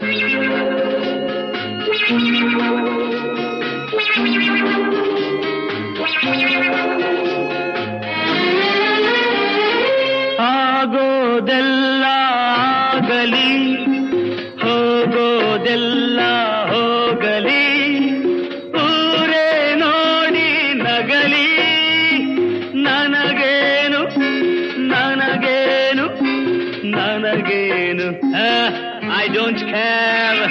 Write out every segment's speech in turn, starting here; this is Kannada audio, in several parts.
ಆಗೋದೆಲ್ಲ ಆಗಲಿ ಹೋಗೋದೆಲ್ಲ ಹೋಗಲಿ ಊರೇ ನೋಡಿ ನಗಲಿ ನನಗೇನು ನನಗೇನು ನನಗೇನು ಐ ಡೋಂಟ್ ಕೇರ್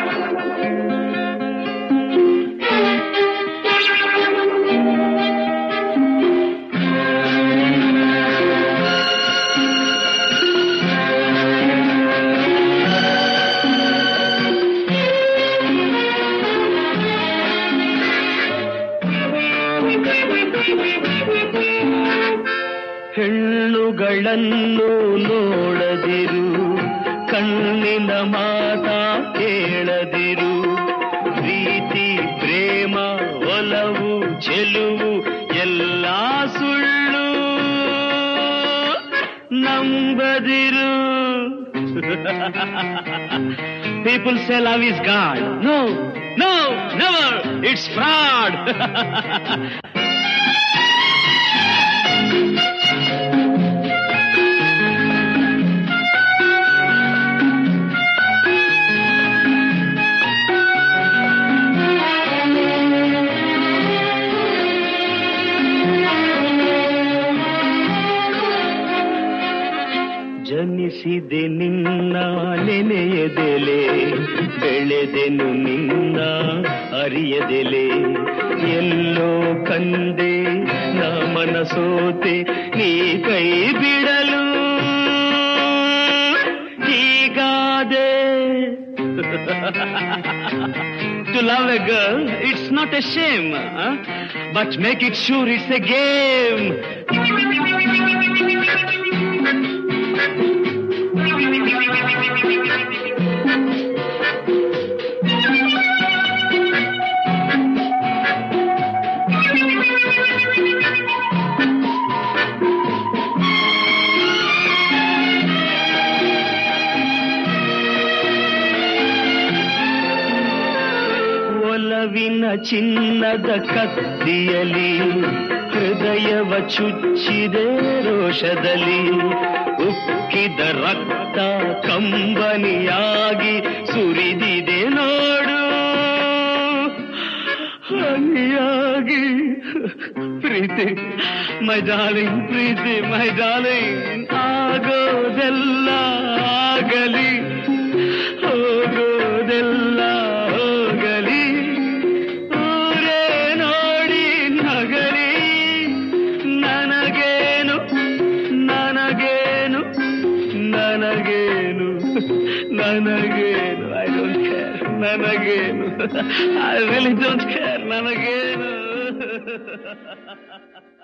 ಹೆಣ್ಣುಗಳನ್ನು ನೋಡದಿರು ಕಣ್ಣಿನ ಮಾತ ಕೇಳದಿರು ಪ್ರೀತಿ ಪ್ರೇಮ ಒಲವು ಚೆಲುವು ಎಲ್ಲ ಸುಳ್ಳು ನಂಬದಿರು people say love is God no no never it's fraud ಜನಿಸಿದೆ ನಿನ್ನ ನೆನೆಯದೆಲೆ ಬೆಳೆದೆನು ನಿನ್ನ ಅರಿಯದೆಲೆ ಎಲ್ಲೋ ಕಂದೆ ನಾ ಮನಸೋತೆ ನೀ ಕೈ ಬಿಡಲು ಹೀಗಾದೆ to love a girl, it's not a shame, huh? but make it sure it's a game. ಒಲವಿನ ಚಿನ್ನದ ಕತ್ತಿಯಲಿ ಹೃದಯವ ಚುಚ್ಚಿದೆ ರೋಷದಲ್ಲಿ ಉಕ್ಕಿದ ರಕ್ತ ಕಂಬನಿಯಾಗಿ ಸುರಿದಿದೆ ನೋಡು ಹನಿಯಾಗಿ ಪ್ರೀತಿ my darling Preethi my darling ಆಗೋದೆಲ್ಲ ಆಗಲಿ ಹೋಗೋದೆಲ್ಲ ಹೋಗಲಿ ಊರೇ ನೋಡಿ ನಗಲಿ ನನಗೇನು ನನಗೇನು ನನಗೇನು ನನಗೇನು ಐ ಡೋಂಟ್ ಕೇರ್ ನನಗೇನು ಐ ರಿಯಲಿ ಡೋಂಟ್ ಕೇರ್ ನನಗೇನು